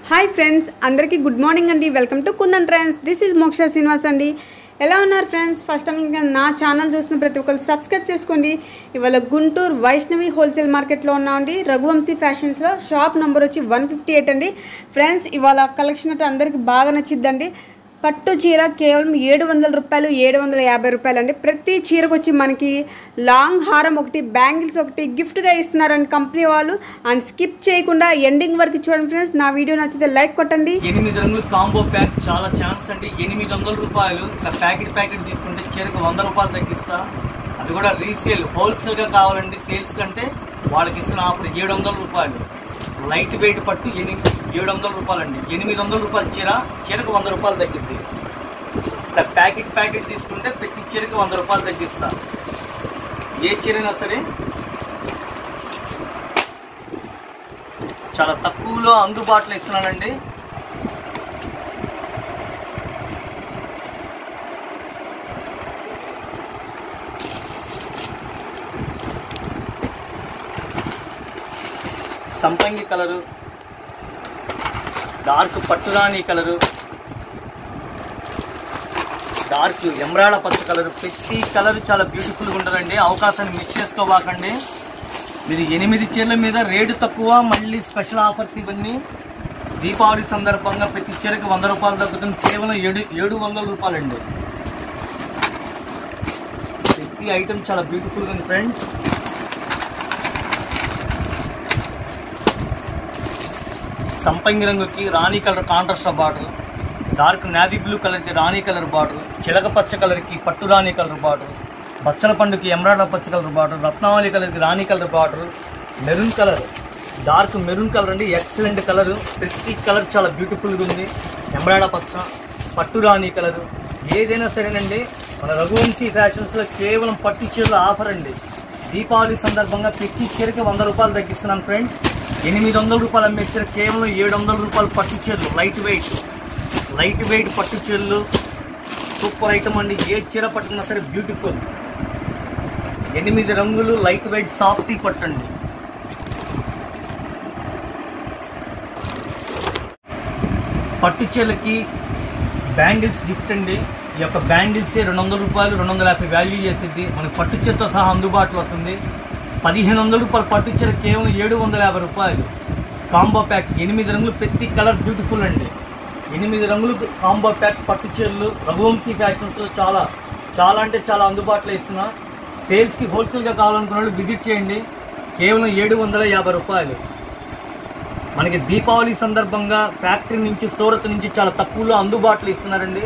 Hi friends అందరికీ good morning అండి welcome to Kundan trains this is Moksha Srinivas అండి ఎలా ఉన్నారు ఫ్రెండ్స్ ఫస్ట్ టైం ఇంకా నా ఛానల్ చూసిన ప్రతి ఒక్కరు సబ్స్క్రైబ్ చేసుకోండి ఇవాళ గుంటూరు వైష్ణవి హోల్సేల్ మార్కెట్లో ఉన్నామండి రఘువంశీ ఫ్యాషన్స్లో షాప్ నెంబర్ వచ్చి వన్ ఫిఫ్టీ ఎయిట్ అండి ఫ్రెండ్స్ ఇవాళ కలెక్షన్ అయితే అందరికీ బాగా నచ్చిద్దండి పట్టు చీర కేవలం ఏడు వందల రూపాయలు ఏడు వందల యాభై రూపాయలు అండి ప్రతి చీరకు వచ్చి మనకి లాంగ్ హారం ఒకటి బ్యాంగిల్స్ ఒకటి గిఫ్ట్గా ఇస్తున్నారండి కంపెనీ వాళ్ళు అండ్ స్కిప్ చేయకుండా ఎండింగ్ వరకు చూడండి ఫ్రెండ్స్ నా వీడియో నచ్చితే లైక్ కొట్టండి ఎనిమిది రంగులు కాంబో ప్యాక్ చాలా ఛాన్స్ అండి ఎనిమిది వందల రూపాయలు ఇట్లా ప్యాకెట్ ప్యాకెట్ తీసుకుంటే చీరకు వంద రూపాయలు తగ్గిస్తా అది కూడా రీసేల్ హోల్సేల్ గా కావాలండి సేల్స్ కంటే వాళ్ళకి ఇస్తున్న ఆఫర్ ఏడు వందల రూపాయలు లైట్ వెయిట్ పట్టు ఎనిమిది ఏడు వందల రూపాయలు అండి ఎనిమిది వందల రూపాయలు చీర చీరకు వంద రూపాయలు తగ్గిద్ది ఇట్లా ప్యాకెట్ ప్యాకెట్ తీసుకుంటే ప్రతి చీరకు వంద రూపాయలు తగ్గిస్తా ఏ చీరైనా సరే చాలా తక్కువలో అందుబాటులో ఇస్తున్నానండి సంపంగి కలరు డార్క్ పట్టురాణి కలరు డార్క్ ఎమరాడ పచ్చ కలర్ ప్రతి కలర్ చాలా బ్యూటిఫుల్గా ఉంటుందండి అవకాశాన్ని మిస్ చేసుకోబాకండి మీరు ఎనిమిది చీరల మీద రేటు తక్కువ మళ్ళీ స్పెషల్ ఆఫర్స్ ఇవన్నీ దీపావళి సందర్భంగా ప్రతి చీరకి వంద రూపాయలు తగ్గుతుంది కేవలం ఏడు ఏడు వందల రూపాయలండి ప్రతి ఐటమ్ చాలా బ్యూటిఫుల్గా ఉంది ఫ్రెండ్స్ సంపంగి రంగుకి రాణి colour contrast border dark navy blue కలర్కి రాణి కలర్ బార్డర్ చిలక పచ్చ కలర్కి పట్టు రాణి కలర్ బార్డర్ బచ్చల పండుకి ఎమరాడ పచ్చ కలర్ బార్డర్ రత్నావళి కలర్కి రాణి colour border maroon colour dark maroon colour అండి ఎక్సలెంట్ కలర్ ప్రతి కలర్ చాలా బ్యూటిఫుల్గా ఉంది ఎమరాడ పచ్చ పట్టు రాణి కలర్ ఏదైనా సరేనండి మన రఘువంశీ ఫ్యాషన్స్లో కేవలం పట్టు చీరల ఆఫర్ అండి దీపావళి సందర్భంగా ప్రతి చీరకి వంద రూపాయలు తగ్గిస్తున్నాను ఫ్రెండ్స్ ఎనిమిది వందల రూపాయలు అమ్మే చీర కేవలం ఏడు వందల రూపాయలు పట్టు చీరలు లైట్ వెయిట్ లైట్ వెయిట్ పట్టు చీరలు సూపర్ ఐటమ్ అండి ఏ చీర పట్టుకున్నా సరే బ్యూటిఫుల్ ఎనిమిది రంగులు లైట్ వెయిట్ సాఫ్టీ పట్టండి పట్టు చీరలకి బ్యాంగిల్స్ గిఫ్ట్ అండి ఈ యొక్క బ్యాంగిల్స్ రెండు వందల రూపాయలు రెండు వందల యాభై వాల్యూ చేసింది మనకి పట్టు చీరతో సహా అందుబాటులో వస్తుంది పదిహేను వందల రూపాయలు పట్టు చీర కేవలం ఏడు వందల యాభై రూపాయలు కాంబో ప్యాక్ ఎనిమిది రంగులు ప్రతి కలర్ బ్యూటిఫుల్ అండి ఎనిమిది రంగులు కాంబో ప్యాక్ పట్టు చీరలు రఘువంశీ ఫ్యాషన్స్లో చాలా చాలా అంటే చాలా అందుబాటులో ఇస్తున్నా సేల్స్కి హోల్సేల్గా కావాలనుకున్న వాళ్ళు విజిట్ చేయండి కేవలం ఏడు వందల యాభై రూపాయలు మనకి దీపావళి సందర్భంగా ఫ్యాక్టరీ నుంచి సూరత్ నుంచి చాలా తక్కువలో అందుబాటులో ఇస్తున్నారండి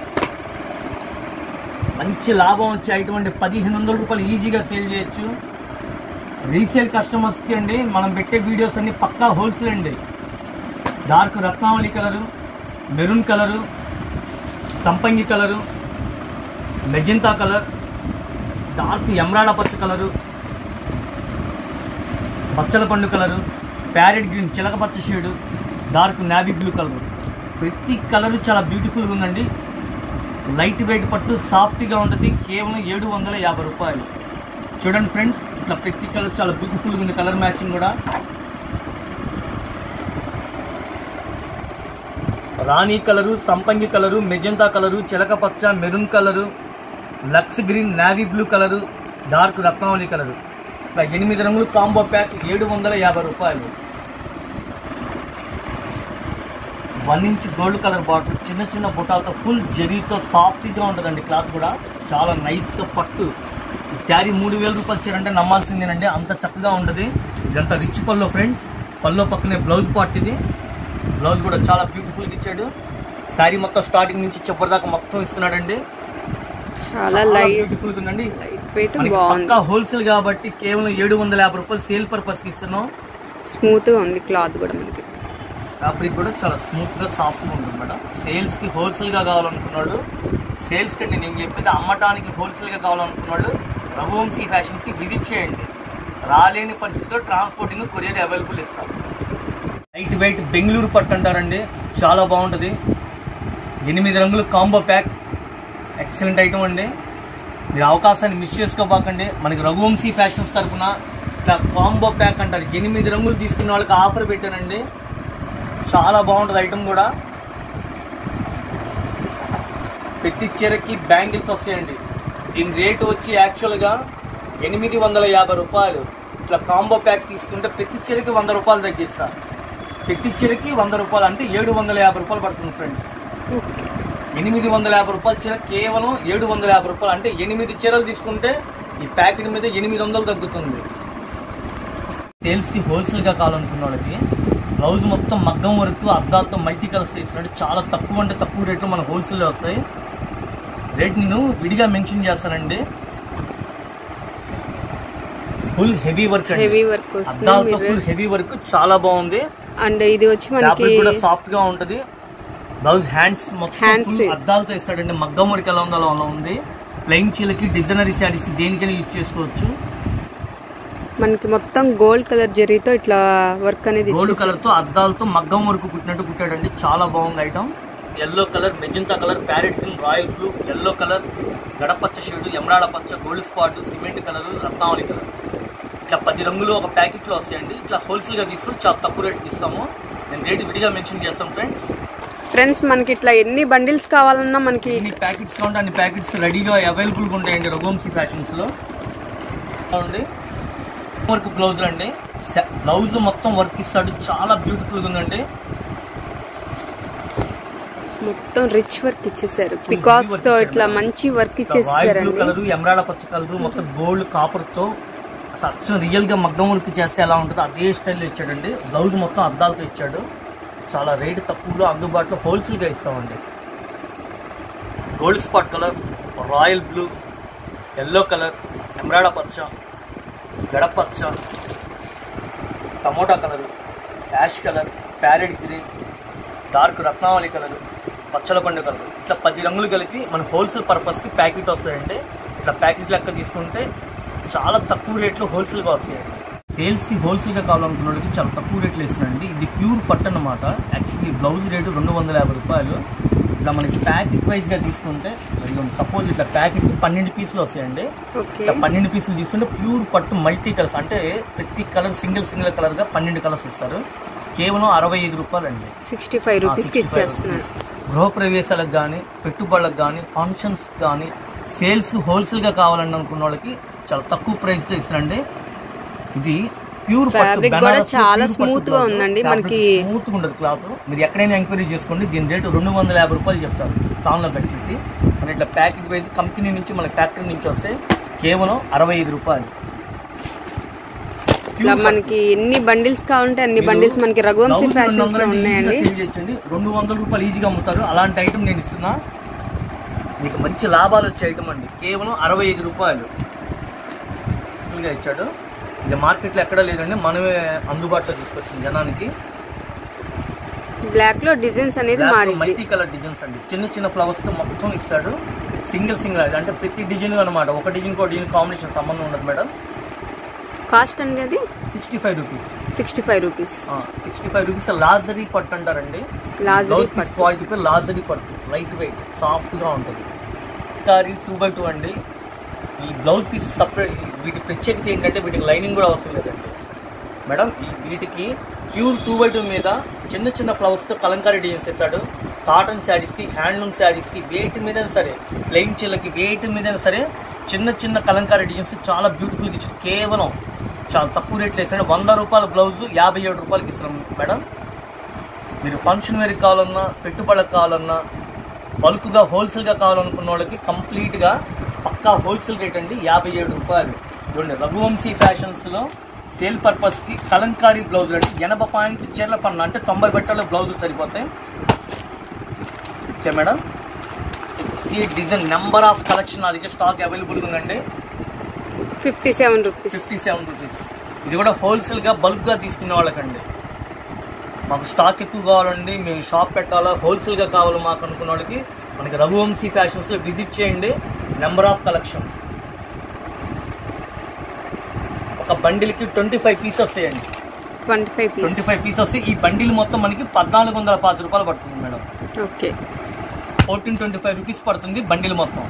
మంచి లాభం వచ్చే అటువంటి పదిహేను వందల రూపాయలు ఈజీగా సేల్ చేయొచ్చు రీసేల్ కస్టమర్స్కి అండి మనం పెట్టే వీడియోస్ అన్ని పక్కా హోల్సేల్ అండి డార్క్ రత్నావళి కలరు మెరూన్ కలరు సంపంగి colour magenta colour dark emerald పచ్చ కలరు బచ్చల పండు కలరు ప్యారెట్ గ్రీన్ చిలక పచ్చ shade dark navy blue colour ప్రతి కలరు చాలా బ్యూటిఫుల్గా ఉందండి లైట్ వెయిట్ పట్టు సాఫ్ట్గా ఉంటుంది కేవలం ఏడు వందల యాభై రూపాయలు చూడండి ఫ్రెండ్స్ ఇట్లా ప్రతి కలర్ చాలా బ్యూటిఫుల్గా ఉంది కలర్ మ్యాచింగ్ కూడా రాణి కలరు సంపంగి కలరు మెజంతా కలరు చిలక పచ్చ maroon colour lux green navy blue colour dark రత్నావళి కలరు ఇట్లా ఎనిమిది రంగులు కాంబో ప్యాక్ ఏడు వందల యాభై రూపాయలు one inch gold colour bottle చిన్న చిన్న బుటాలతో ఫుల్ జరీతో సాఫ్ట్గా ఉంటుందండి క్లాత్ కూడా చాలా నైస్గా పట్టు ఈ శారీ మూడు వేల రూపాయలు ఇచ్చారంటే నమ్మాల్సిందేనండి అంత చక్కగా ఉంటుంది ఇదంతా రిచ్ పల్లో ఫ్రెండ్స్ పల్లో పక్కనే బ్లౌజ్ పార్ట్ ఇది బ్లౌజ్ కూడా చాలా బ్యూటిఫుల్గా ఇచ్చాడు శారీ మొత్తం స్టార్టింగ్ నుంచి చివరి దాకా మొత్తం ఇస్తున్నాడండి చాలా లైట్ బ్యూటిఫుల్ ఉందండి లైట్ వెయిట్ మనకి బాగుంది పక్కా హోల్సేల్ కాబట్టి కేవలం ఏడు వందల యాభై రూపాయలు సేల్ పర్పస్కి ఇస్తున్నాం స్మూత్గా ఉంది క్లాత్ కూడా మనకి ఫ్యాబ్రిక్ కూడా చాలా స్మూత్ గా సాఫ్ట్ గా ఉంటుంది మేడం సేల్స్ కి హోల్సేల్ గా కావాలనుకున్నాడు సేల్స్ కంటే నేను చెప్పేది అమ్మటానికి హోల్సేల్ గా కావాలనుకున్నాడు రఘువంశీ ఫ్యాషన్స్ కి విజిట్ చేయండి రాలేని పరిస్థితిలో ట్రాన్స్పోర్టింగ్ కొరియర్ అవైలబుల్ ఇస్తాం లైట్ వెయిట్ బెంగళూరు పట్టు అంటారండి చాలా బాగుంటుంది ఎనిమిది రంగులు కాంబో ప్యాక్ ఎక్సలెంట్ ఐటమ్ అండి మీరు అవకాశాన్ని మిస్ చేసుకోబాకండి మనకి రఘువంశీ ఫ్యాషన్స్ తరఫున ఇట్లా కాంబో ప్యాక్ అంటారు ఎనిమిది రంగులు తీసుకున్న వాళ్ళకి ఆఫర్ పెట్టానండి చాలా బాగుంటుంది ఐటమ్ కూడా ప్రతి చీరకి బ్యాంగిల్స్ వస్తాయండి దీని రేటు వచ్చి యాక్చువల్గా ఎనిమిది వందల యాభై రూపాయలు ఇట్లా కాంబో ప్యాక్ తీసుకుంటే ప్రతి చీరకి వంద రూపాయలు తగ్గిస్తా ప్రతి చీరకి వంద రూపాయలు అంటే ఏడు వందల యాభై రూపాయలు పడుతుంది ఫ్రెండ్స్ ఓకే ఎనిమిది వందల యాభై రూపాయల చీర కేవలం ఏడు వందల యాభై రూపాయలు అంటే ఎనిమిది చీరలు తీసుకుంటే ఈ ప్యాకెట్ మీద ఎనిమిది వందలు తగ్గుతుంది సేల్స్కి హోల్సేల్గా కావాలనుకున్న వాళ్ళకి బ్లౌజ్ మొత్తం మగ్గం వరకు అద్దాలతో మల్టీ కలర్స్ ఇస్తున్నాడు చాలా తక్కువ అంటే తక్కువ రేట్లో మన హోల్సేల్లో వస్తాయి రేట్ నేను విడిగా మెన్షన్ చేస్తానండి ఫుల్ హెవీ వర్క్ అండి హెవీ వర్క్ వస్తుంది అద్దాలతో ఫుల్ మిర్రర్స్ హెవీ వర్క్ చాలా బాగుంది అండ్ ఇది వచ్చి మనకి ఫ్యాబ్రిక్ కూడా సాఫ్ట్ గా ఉంటది బ్లౌజ్ హ్యాండ్స్ మొత్తం Hands. full అద్దాలతో ఇస్తాడండి మగ్గం వరకు ఎలా ఉందో అలా ఉంది ప్లెయిన్ చీలకి డిజైనరీ శారీస్ దేనికైనా యూజ్ చేసుకోవచ్చు మనకి మొత్తం గోల్డ్ కలర్ జరీతో ఇట్లా వర్క్ అనేది గోల్డ్ ఇచ్చేసారు. కలర్ తో అద్దాలతో మగ్గం వరకు కుట్టినట్టు కుట్టాడండి చాలా బాగుంది item yellow colour magenta colour parrot green royal blue yellow colour గడపచ్చ షేడు ఎమరాడ పచ్చ గోల్డ్ స్పాట్ సిమెంట్ కలర్ రత్నావళి కలర్ ఇట్లా పది రంగులు ఒక ప్యాకెట్ లో వస్తాయండి ఇట్లా హోల్సేల్ గా తీసుకుని చాలా తక్కువ రేట్ ఇస్తాము నేను రేట్ విడిగా మెన్షన్ చేస్తాం ఫ్రెండ్స్ ఫ్రెండ్స్ మనకి ఇట్లా ఎన్ని బండిల్స్ కావాలన్నా మనకి ఎన్ని ప్యాకెట్స్ కావాలంటే అన్ని ప్యాకెట్స్ రెడీగా అవైలబుల్గా ఉంటాయండి రఘువంశీ ఫ్యాషన్స్లో చూడండి వర్క్ బ్లౌజ్ అండి బ్లౌజ్ మొత్తం వర్క్ ఇస్తాడు చాలా బ్యూటిఫుల్గా ఉందండి మొత్తం రిచ్ వర్క్ ఇచ్చేసారు పికాక్స్ తో ఇట్లా మంచి వర్క్ రాయల్ బ్లూ ఇచ్చేసారండి కలర్ ఎమరాడ పచ్చ కలర్ మొత్తం గోల్డ్ కాపర్ తో అసలు అచ్చం రియల్ గా మగ్గం వర్క్ చేస్తే ఎలా ఉంటుందో అదే స్టైల్లో ఇచ్చాడండి బ్లౌజ్ మొత్తం అద్దాలతో ఇచ్చాడు చాలా రేట్ తక్కువలో అందుబాటులో హోల్సేల్ గా ఇస్తామండి gold spot colour royal blue yellow colour emerald పచ్చ గడపచ్చ tomato colour ash colour parrot green dark రత్నావళి కలర్ పచ్చల పండు కలర్ ఇట్లా పది రంగులు కలిపి మన హోల్సేల్ పర్పస్కి ప్యాకెట్ వస్తాయండి ఇట్లా ప్యాకెట్ లెక్క తీసుకుంటే చాలా తక్కువ రేట్లో హోల్సేల్గా వస్తాయండి సేల్స్కి హోల్సేల్గా కావాలనుకున్న వాళ్ళకి చాలా తక్కువ రేట్లో ఇస్తున్నాండి ఇది ప్యూర్ పట్టు అన్నమాట యాక్చువల్లీ బ్లౌజ్ రేటు రెండు వందల యాభై రూపాయలు ఇట్లా మనకి ప్యాకెట్ వైజ్గా తీసుకుంటే సపోజ్ ఇట్లా ప్యాకెట్ పన్నెండు పీసులు వస్తాయండి ఓకే ఇట్లా పన్నెండు పీసులు తీసుకుంటే ప్యూర్ పట్టు మల్టీ కలర్స్ అంటే ప్రతి కలర్ సింగిల్ సింగిల్ కలర్ గా పన్నెండు కలర్స్ ఇస్తారు కేవలం అరవై ఐదు రూపాయలు అండి సిక్స్టీ ఫైవ్ రూపీస్ కి ఇచ్చేస్తున్నారు గృహప్రవేశాలకు కానీ పెట్టుబడులకు కానీ ఫంక్షన్స్ కానీ సేల్స్ హోల్సేల్ గా కావాలని అనుకున్న వాళ్ళకి చాలా తక్కువ ప్రైస్ లో ఇస్తారండి ఇది ప్యూర్ Fabric కూడా చాలా smooth గా ఉందండి. మనకి- స్మూత్ ఉండదు క్లాత్ మీరు ఎక్కడైనా ఎంక్వైరీ చేసుకోండి దీని రేటు రెండు వందల యాభై రూపాయలు చెప్తారు టాన్లో వచ్చేసి మన ఇట్లా ప్యాకెట్ వైజ్ కంపెనీ నుంచి మన ఫ్యాక్టరీ నుంచి వస్తే కేవలం అరవై ఐదు రూపాయలు ఇట్లా మనకి ఎన్ని బండిల్స్ కావాలంటే అన్ని బండిల్స్ మనకి రఘువంశీ ఫ్యాషన్స్ లో ఉన్నాయండి చేయొచ్చండి రెండు వందల రూపాయలు ఈజీగా అమ్ముతారు అలాంటి ఐటమ్ నేను ఇస్తున్నా మీకు మంచి లాభాలు వచ్చే ఐటమ్ అండి కేవలం అరవై ఐదు రూపాయలు సింపుల్గా ఇచ్చాడు ఇది మార్కెట్లో ఎక్కడ లేదండి మనమే అందుబాటులో తీసుకొచ్చింది జనానికి బ్లాక్ లో డిజైన్స్ అనేది మారింది మల్టీ కలర్ డిజైన్స్ అండి చిన్న చిన్న ఫ్లవర్స్ తో మొత్తం ఇస్తాడు సింగిల్ సింగిల్ అంటే ప్రతి డిజైన్ అనమాట ఒక డిజైన్ ఒక డిజైన్ కాంబినేషన్ సంబంధం ఉండదు మేడం కాస్ట్ అనేది sixty five rupees sixty five rupees sixty five rupees లాజరీ పట్టు అంటారండి లాజరీ పట్టు క్వాలిటీ పేరు లాజరీ పట్టు లైట్ వెయిట్ సాఫ్ట్ గా ఉంటుంది సారీ టూ బై టూ అండి ఈ బ్లౌజ్ పీస్ సపరేట్ వీటి ప్రత్యేకత ఏంటంటే వీటికి లైనింగ్ కూడా అవసరం లేదండి మేడం ఈ వీటికి ప్యూర్ టూ బై టూ మీద చిన్న చిన్న ఫ్లవర్స్ తో కలంకారీ డిజైన్స్ వేస్తాడు కాటన్ శారీస్ కి హ్యాండ్లూమ్ శారీస్ కి వేటి మీద సరే ప్లెయిన్ చీలకి వేటి మీద సరే చిన్న చిన్న కలంకారీ డిజైన్స్ చాలా బ్యూటిఫుల్ గా ఇచ్చాడు కేవలం చాలా తక్కువ రేట్లు వేస్తాడు వంద రూపాయల బ్లౌజ్ యాభై ఏడు రూపాయలకి ఇస్తున్నాం మేడం మీరు ఫంక్షన్ వేర్కి కావాలన్నా పెట్టుబడులకు కావాలన్నా బల్క్గా హోల్సేల్గా కావాలనుకున్న వాళ్ళకి కంప్లీట్గా పక్కా హోల్సేల్ రేట్ అండి యాభై ఏడు రూపాయలు చూడండి రఘువంశీ ఫ్యాషన్స్లో సేల్ పర్పస్కి కలంకారీ బ్లౌజులు అండి ఎనభై పాయింట్లు చీరల పన్ను అంటే తొంభై బట్టల బ్లౌజులు సరిపోతాయి ఓకే మేడం ఈ డిజైన్ నెంబర్ ఆఫ్ కలెక్షన్ నా దగ్గర స్టాక్ అవైలబుల్గా ఉందండి fifty seven rupees fifty seven rupees ఇది కూడా హోల్సేల్గా బల్క్గా తీసుకునే వాళ్ళకండి మాకు స్టాక్ ఎక్కువ కావాలండి మేము షాప్ పెట్టాలా హోల్సేల్గా కావాలి మాకు అనుకున్న వాళ్ళకి మనకి రఘువంశీ ఫ్యాషన్స్లో విజిట్ చేయండి నెంబర్ ఆఫ్ కలెక్షన్ ఒక బండిల్కి ట్వంటీ ఫైవ్ పీస్ వస్తాయండి twenty five twenty piece five piece వస్తే ఈ బండిల్ మొత్తం మనకి పద్నాలుగు వందల పది రూపాయలు పడుతుంది madam okay fourteen twenty five rupees పడుతుంది బండిల్ మొత్తం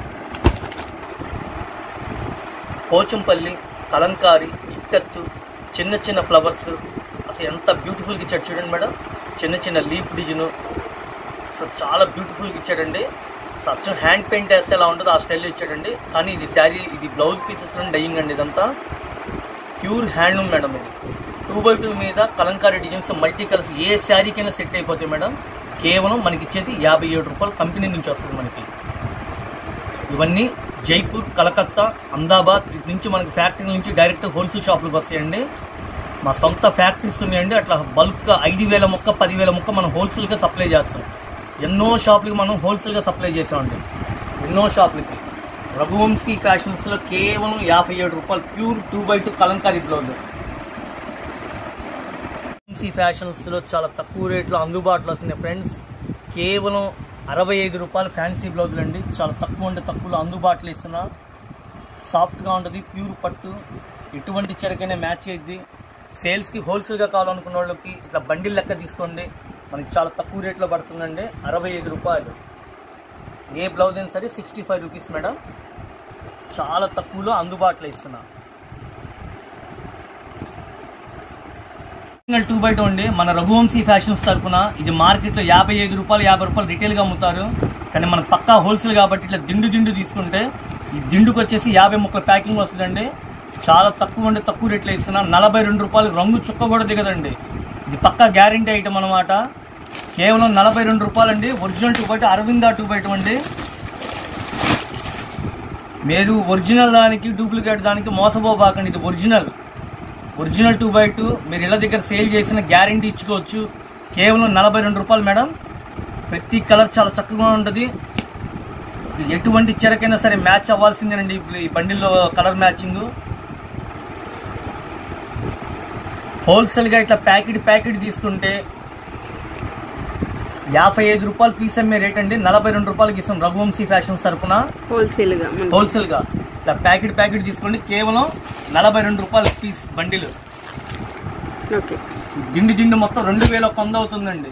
పోచంపల్లి కలంకారి ఇక్కత్తు చిన్న చిన్న ఫ్లవర్స్ అసలు ఎంత బ్యూటిఫుల్గా ఇచ్చాడు చూడండి మేడం చిన్న చిన్న లీఫ్ డిజైన్ సో చాలా బ్యూటిఫుల్గా ఇచ్చాడండి సో అచ్చం హ్యాండ్ పెయింట్ వేస్తే ఎలా ఉంటుందో ఆ స్టైల్లో ఇచ్చాడండి కానీ ఇది శారీ ఇది బ్లౌజ్ పీసెస్లో డైయింగ్ అండి ఇదంతా ప్యూర్ హ్యాండ్లూమ్ మేడం ఇది టూ బై టూ మీద కలంకారీ డిజైన్స్ మల్టీ కలర్స్ ఏ శారీకైనా సెట్ అయిపోతాయి మేడం కేవలం మనకి ఇచ్చేది యాభై ఏడు రూపాయలు కంపెనీ నుంచి వస్తుంది మనకి ఇవన్నీ జైపూర్ కలకత్తా అహ్మదాబాద్ ఇటు నుంచి మనకి ఫ్యాక్టరీ నుంచి డైరెక్ట్ హోల్సేల్ షాపులకు వస్తాయండి మా సొంత ఫ్యాక్టరీస్ ఉన్నాయండి అట్లా బల్క్గా ఐదు వేల ముక్క పదివేల ముక్క మనం హోల్సేల్గా సప్లై చేస్తాం ఎన్నో షాపులకి మనం హోల్సేల్గా సప్లై చేసామండి ఎన్నో షాపులకి రఘువంశీ ఫ్యాషన్స్లో కేవలం యాభై ఏడు రూపాయలు pure two by two Kalamkari blouses Raghuvamshi ఫ్యాషన్స్లో చాలా తక్కువ రేట్లో అందుబాటులో వస్తున్నాయి ఫ్రెండ్స్ కేవలం అరవై ఐదు రూపాయలు ఫ్యాన్సీ బ్లౌజులు అండి చాలా తక్కువ అంటే తక్కువలో అందుబాటులో ఇస్తున్నా సాఫ్ట్గా ఉంటుంది ప్యూర్ పట్టు ఎటువంటి చెరకైనా మ్యాచ్ అయ్యిద్ది సేల్స్కి హోల్సేల్గా కావాలనుకున్న వాళ్ళకి ఇట్లా బండిల్ లెక్క తీసుకోండి మనకి చాలా తక్కువ రేట్లో పడుతుందండి అరవై ఐదు రూపాయలు ఏ బ్లౌజ్ అయినా సరే సిక్స్టీ ఫైవ్ రూపీస్ మేడం చాలా తక్కువలో అందుబాటులో ఇస్తున్నా సింగిల్ టూ బై టూ అండి మన రఘువంశీ ఫ్యాషన్స్ తరపున ఇది మార్కెట్లో యాభై ఐదు రూపాయలు యాభై రూపాయలు రిటైల్గా అమ్ముతారు కానీ మన పక్కా హోల్సేల్ కాబట్టి ఇట్లా దిండు దిండు తీసుకుంటే ఈ దిండుకు వచ్చేసి యాభై ముక్కల ప్యాకింగ్ వస్తుందండి చాలా తక్కువ అంటే తక్కువ రేట్లో ఇస్తున్నా నలభై రెండు రూపాయలు రంగు చుక్క కూడా దిగదండి ఇది పక్కా గ్యారంటీ ఐటమ్ అనమాట కేవలం నలభై రెండు రూపాయలండి ఒరిజినల్ టూ బయట అరవిందా టూ బయట అండి మీరు ఒరిజినల్ దానికి డూప్లికేట్ దానికి మోసపోబాకండి ఇది original original two by two మీరు ఇళ్ళ దగ్గర సేల్ చేసిన గ్యారంటీ ఇచ్చుకోవచ్చు కేవలం నలభై రెండు రూపాయలు మేడం ప్రతి కలర్ చాలా చక్కగా ఉంటుంది ఎటువంటి చెరకైనా సరే మ్యాచ్ అవ్వాల్సిందేనండి ఇప్పుడు ఈ బండిల్లో కలర్ మ్యాచింగ్ హోల్సేల్గా ఇట్లా ప్యాకెట్ ప్యాకెట్ తీసుకుంటే యాభై ఐదు రూపాయలు పీస్ అమ్మే రేట్ అండి నలభై రెండు రూపాయలకి ఇస్తాం రఘువంశీ ఫ్యాషన్స్ తరపున హోల్సేల్గా హోల్సేల్ గా ఇట్లా ప్యాకెట్ ప్యాకెట్ తీసుకోండి కేవలం నలభై రెండు రూపాయల పీస్ బండిలు ఓకే దిండి దిండి మొత్తం రెండు వేల ఒక వంద అవుతుందండి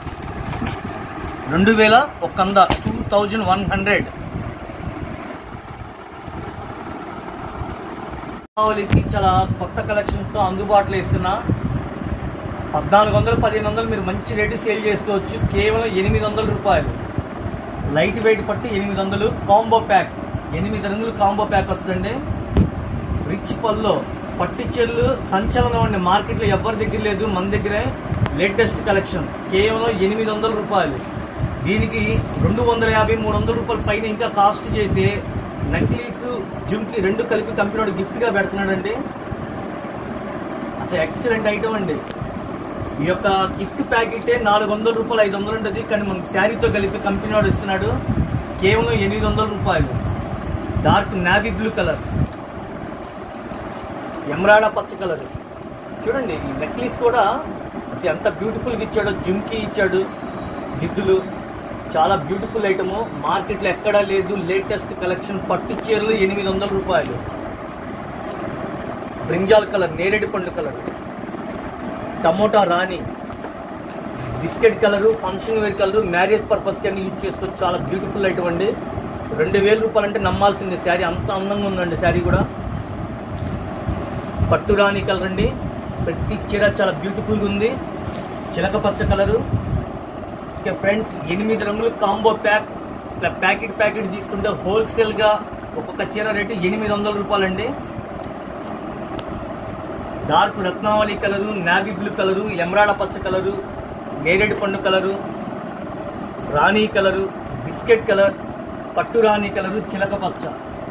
రెండు వేల ఒక వంద టూ థౌజండ్ వన్ హండ్రెడ్ దీపావళికి చాలా కొత్త కలెక్షన్స్తో అందుబాటులో ఇస్తున్నా పద్నాలుగు వందలు పదిహేను వందలు మీరు మంచి రేటు సేల్ చేసుకోవచ్చు కేవలం ఎనిమిది వందల రూపాయలు లైట్ వెయిట్ పట్టి ఎనిమిది వందలు కాంబో ప్యాక్ ఎనిమిది రంగులు కాంబో ప్యాక్ వస్తుందండి రిచ్ పల్లో పట్టు చెల్లు సంచలనం అండి మార్కెట్లో ఎవరి దగ్గర లేదు మన దగ్గరే లేటెస్ట్ కలెక్షన్ కేవలం ఎనిమిది వందల రూపాయలు దీనికి రెండు వందల యాభై మూడు వందల రూపాయల పైన ఇంకా కాస్ట్ చేసి నక్లీస్ జుమ్కి రెండు కలిపి కంపెనీ గిఫ్ట్గా పెడుతున్నాడండి అసలు ఎక్సలెంట్ ఐటమ్ అండి ఈ యొక్క గిఫ్ట్ ప్యాకెటే నాలుగు వందల రూపాయలు ఐదు వందలు ఉంటుంది కానీ మనకి శారీతో కలిపి కంపెనీ వాడు ఇస్తున్నాడు కేవలం ఎనిమిది వందల రూపాయలు dark navy blue colour emerald పచ్చ కలర్ చూడండి ఈ నెక్లెస్ కూడా అసలు ఎంత బ్యూటిఫుల్గా ఇచ్చాడో జుమ్కి ఇచ్చాడు గిద్దులు చాలా బ్యూటిఫుల్ ఐటము మార్కెట్లో ఎక్కడా లేదు లేటెస్ట్ కలెక్షన్ పట్టు చీరలు ఎనిమిది వందల రూపాయలు బ్రింజాల్ కలర్ నేరేడు పండు కలర్ టమోటా రాణి biscuit colour function wear colour marriage పర్పస్కి అన్ని యూజ్ చేసుకోవచ్చు చాలా బ్యూటిఫుల్ ఐటమ్ అండి రెండు వేల రూపాయలు అంటే నమ్మాల్సిందే శారీ అంత అందంగా ఉందండి శారీ కూడా పట్టు రాణి కలర్ అండి ప్రతి చీర చాలా బ్యూటిఫుల్గా ఉంది చిలక పచ్చ కలరు ఓకే ఫ్రెండ్స్ ఎనిమిది రంగులు కాంబో ప్యాక్ ఇట్లా ప్యాకెట్ ప్యాకెట్ తీసుకుంటే హోల్సేల్గా ఒక్కొక్క చీర రేటు ఎనిమిది వందల రూపాయలండి డార్క్ రత్నావళి colour navy blue colour emerald పచ్చ కలరు నేరేడు పండు కలరు రాణి కలరు బిస్కెట్ కలర్ పట్టు రాణి కలరు చిలక పచ్చ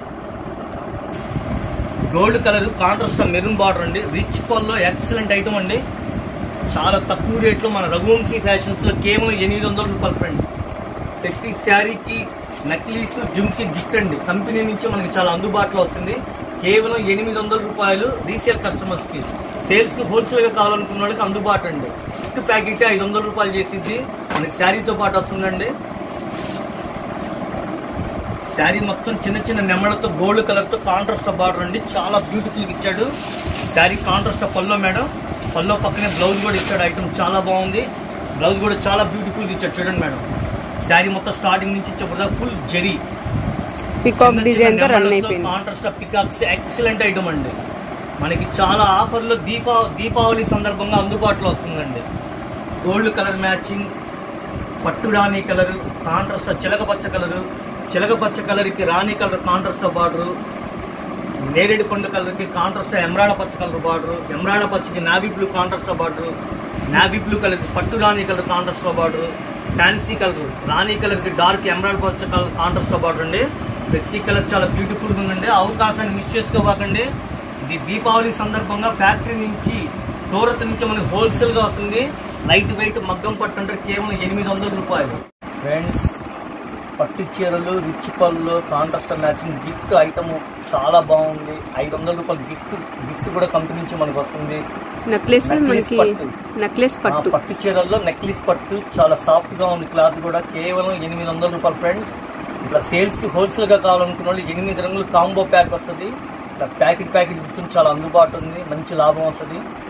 gold colour contrast maroon border అండి రిచ్ పల్లో ఎక్సలెంట్ ఐటమ్ అండి చాలా తక్కువ రేట్లో మన రఘువంశీ ఫ్యాషన్స్లో కేవలం ఎనిమిది వందల రూపాయలు ఫ్రెండ్ ప్రతి శారీకి నక్లీస్ జుమ్కి గిఫ్ట్ అండి కంపెనీ నుంచి మనకి చాలా అందుబాటులో వస్తుంది కేవలం ఎనిమిది వందల రూపాయలు రీసేల్ కస్టమర్స్కి సేల్స్కి హోల్సేల్గా కావాలనుకున్న వాళ్ళకి అందుబాటు అండి గిఫ్ట్ ప్యాకెట్ ఐదు వందల రూపాయలు చేసిద్ది మనకి శారీతో పాటు వస్తుందండి శారీ మొత్తం చిన్న చిన్న నెమ్మలతో గోల్డ్ కలర్ తో కాంట్రాస్ట్ బార్డర్ అండి చాలా బ్యూటిఫుల్ గా ఇచ్చాడు శారీ కాంట్రాస్ట్ పల్లో మేడం పల్లో పక్కనే బ్లౌజ్ కూడా ఇచ్చాడు ఐటమ్ చాలా బాగుంది బ్లౌజ్ కూడా చాలా బ్యూటిఫుల్ గా ఇచ్చాడు చూడండి మేడం శారీ మొత్తం స్టార్టింగ్ నుంచి ఇచ్చేప్పుడు ఫుల్ జెరీ పికాక్ డిజైన్తో రన్ అయిపోయింది కాంట్రాస్ట్ పికాక్స్ ఎక్సలెంట్ ఐటమ్ అండి మనకి చాలా ఆఫర్లు దీపా దీపావళి సందర్భంగా అందుబాటులో వస్తుందండి గోల్డ్ కలర్ మ్యాచింగ్ పట్టు రాణి కలర్ కాంట్రాస్ట్ చిలక పచ్చ కలరు చిలక పచ్చ కలర్కి రాణి కలర్ కాంట్రాస్ట్ బార్డరు నేరేడు పండు కలర్కి కాంట్రాస్ట్ ఎమరాడ పచ్చ కలర్ బార్డరు ఎమరాడ పచ్చకి navy blue contrast border navy blue కలర్కి పట్టు రాణి colour contrast border fancy colour రాణి కలర్కి డార్క్ ఎమరాల్డ్ పచ్చ కలర్ కాంట్రాస్ట్ బార్డర్ అండి ప్రతి కలర్ చాలా బ్యూటిఫుల్గా ఉందండి అవకాశాన్ని మిస్ చేసుకోబాకండి ఇది దీపావళి సందర్భంగా ఫ్యాక్టరీ నుంచి సూరత్ నుంచి మనకి హోల్సేల్గా వస్తుంది లైట్ వెయిట్ మగ్గం పట్టు అంటే కేవలం ఎనిమిది వందల రూపాయలు ఫ్రెండ్స్ పట్టు చీరలు రిచ్ పళ్ళు కాంట్రాస్ట్ మ్యాచింగ్ గిఫ్ట్ ఐటమ్ చాలా బాగుంది ఐదు వందల రూపాయలు గిఫ్ట్ గిఫ్ట్ కూడా కంపెనీ నుంచి మనకు వస్తుంది నెక్లెస్ Necklace మనకి పట్టు. నెక్లెస్ ఆ పట్టు పట్టు చీరల్లో నెక్లెస్ పట్టు చాలా సాఫ్ట్ గా ఉంది క్లాత్ కూడా కేవలం ఎనిమిది వందల రూపాయలు ఫ్రెండ్స్ ఇట్లా సేల్స్ కి హోల్సేల్ గా కావాలనుకున్న వాళ్ళు ఎనిమిది రంగులు కాంబో ప్యాక్ వస్తుంది ఇట్లా ప్యాకెట్ ప్యాకెట్ తీసుకుని చాలా అందుబాటు ఉంది మంచి లాభం వస్తుంది